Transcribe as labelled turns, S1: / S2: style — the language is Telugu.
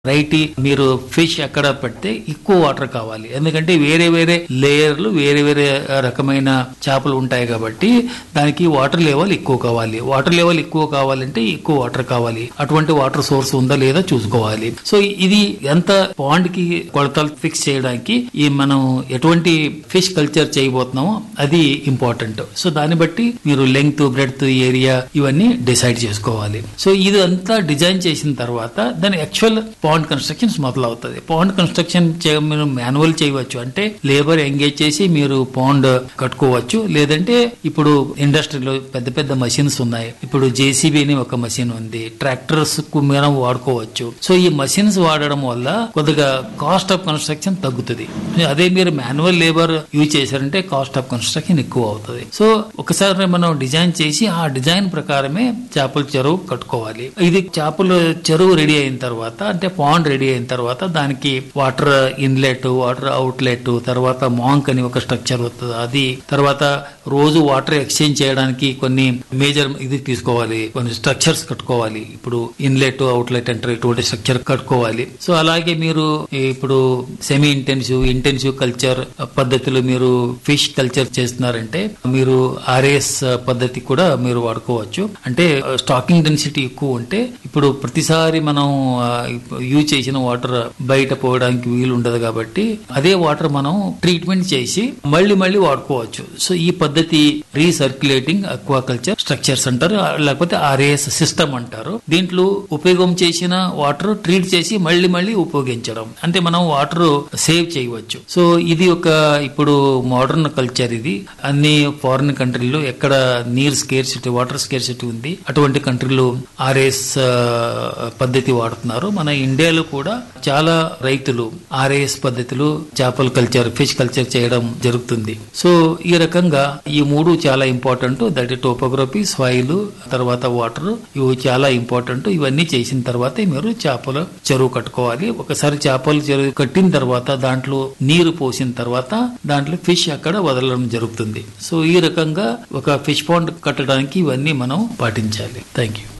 S1: రైట్ మీరు ఫిష్ ఎక్కడ పెడితే ఎక్కువ వాటర్ కావాలి ఎందుకంటే వేరే వేరే లేయర్లు వేరే వేరే రకమైన చేపలు ఉంటాయి కాబట్టి దానికి వాటర్ లెవెల్ ఎక్కువ కావాలి వాటర్ లెవెల్ ఎక్కువ కావాలంటే ఎక్కువ వాటర్ కావాలి అటువంటి వాటర్ సోర్స్ ఉందా లేదా చూసుకోవాలి సో ఇది ఎంత పాండ్ కి కొలతలు ఫిక్స్ చేయడానికి ఈ మనం ఎటువంటి ఫిష్ కల్చర్ చేయబోతున్నామో అది ఇంపార్టెంట్ సో దాన్ని బట్టి మీరు లెంగ్త్ బ్రెడ్త్ ఏరియా ఇవన్నీ డిసైడ్ చేసుకోవాలి సో ఇది అంతా డిజైన్ చేసిన తర్వాత దాని యాక్చువల్ పాండ్ కన్స్ట్రక్షన్ మొదలవుతుంది పాండ్ కన్స్ట్రక్షన్ మీరు మాన్యువల్ చేయవచ్చు అంటే లేబర్ ఎంగేజ్ చేసి మీరు పాండ్ కట్టుకోవచ్చు లేదంటే ఇప్పుడు ఇండస్ట్రీలో పెద్ద పెద్ద మషిన్స్ ఉన్నాయి ఇప్పుడు జేసీబీ అని ఒక మషిన్ ఉంది ట్రాక్టర్స్ కు మనం వాడుకోవచ్చు సో ఈ మషిన్స్ వాడడం వల్ల కొద్దిగా కాస్ట్ ఆఫ్ కన్స్ట్రక్షన్ తగ్గుతుంది అదే మీరు మాన్యువల్ లేబర్ యూజ్ చేశారంటే కాస్ట్ ఆఫ్ కన్స్ట్రక్షన్ ఎక్కువ అవుతుంది సో ఒకసారి మనం డిజైన్ చేసి ఆ డిజైన్ ప్రకారమే చేపల చెరువు కట్టుకోవాలి ఇది చేపల చెరువు రెడీ అయిన తర్వాత అంటే పాండ్ రెడీ అయిన తర్వాత దానికి వాటర్ ఇన్లెట్ వాటర్ అవుట్లెట్ తర్వాత మాంక్ అని ఒక స్ట్రక్చర్ వస్తుంది అది తర్వాత రోజు వాటర్ ఎక్స్చేంజ్ చేయడానికి కొన్ని మేజర్ ఇది తీసుకోవాలి కొన్ని స్ట్రక్చర్స్ కట్టుకోవాలి ఇప్పుడు ఇన్లెట్ అవుట్లెట్ అంటే ఇటువంటి స్ట్రక్చర్ కట్టుకోవాలి సో అలాగే మీరు ఇప్పుడు సెమీ ఇంటెన్సివ్ ఇంటెన్సివ్ కల్చర్ పద్ధతిలో మీరు ఫిష్ కల్చర్ చేస్తున్నారంటే మీరు ఆర్ఎస్ పద్ధతి కూడా మీరు వాడుకోవచ్చు అంటే స్టాకింగ్ డెన్సిటీ ఎక్కువ ఉంటే ఇప్పుడు ప్రతిసారి మనం యూజ్ చేసిన వాటర్ బయట పోవడానికి వీలు ఉండదు కాబట్టి అదే వాటర్ మనం ట్రీట్మెంట్ చేసి మళ్ళీ మళ్ళీ వాడుకోవచ్చు సో ఈ పద్ధతి రీసర్క్యులేటింగ్ అక్వాకల్చర్ స్ట్రక్చర్స్ అంటారు లేకపోతే ఆర్ఏఎస్ సిస్టమ్ అంటారు దీంట్లో ఉపయోగం చేసిన వాటర్ ట్రీట్ చేసి మళ్ళీ మళ్ళీ ఉపయోగించడం అంటే మనం వాటర్ సేవ్ చేయవచ్చు సో ఇది ఒక ఇప్పుడు మోడర్న్ కల్చర్ ఇది అన్ని ఫారిన్ కంట్రీలో ఎక్కడ నీరు స్కేర్సిటీ వాటర్ స్కేర్సిటీ ఉంది అటువంటి కంట్రీలు ఆర్ఎస్ పద్ధతి వాడుతున్నారు మన ఇండియాలో కూడా చాలా రైతులు ఆర్ఏఎస్ పద్ధతిలో చేపల కల్చర్ ఫిష్ కల్చర్ చేయడం జరుగుతుంది సో ఈ రకంగా ఈ మూడు చాలా ఇంపార్టెంట్ దట్ టోపోగ్రఫీ సాయిల్ తర్వాత వాటర్ ఇవి చాలా ఇంపార్టెంట్ ఇవన్నీ చేసిన తర్వాత మీరు చేపల చెరువు కట్టుకోవాలి ఒకసారి చేపల చెరువు కట్టిన తర్వాత దాంట్లో నీరు పోసిన తర్వాత దాంట్లో ఫిష్ అక్కడ వదలడం జరుగుతుంది సో ఈ రకంగా ఒక ఫిష్ పాండ్ కట్టడానికి ఇవన్నీ మనం పాటించాలి థ్యాంక్ యూ